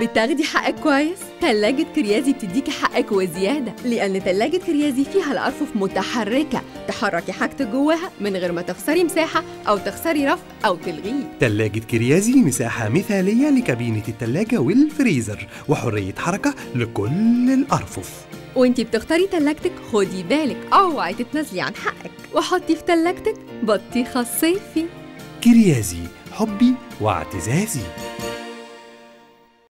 بتاخدي حقك كويس تلاجة كريازي بتديكي حقك وزيادة لأن تلاجة كريازي فيها الأرفف متحركة تحركي حاجتك جواها من غير ما تخسري مساحة أو تخسري رف أو تلغيه تلاجة كريازي مساحة مثالية لكابينة التلاجة والفريزر وحرية حركة لكل الأرفف وانتي بتختاري تلاجتك خدي بالك اوعي تتنازلي عن حقك وحطي في تلاجتك بطيخة صيفي كريازي حبي واعتزازي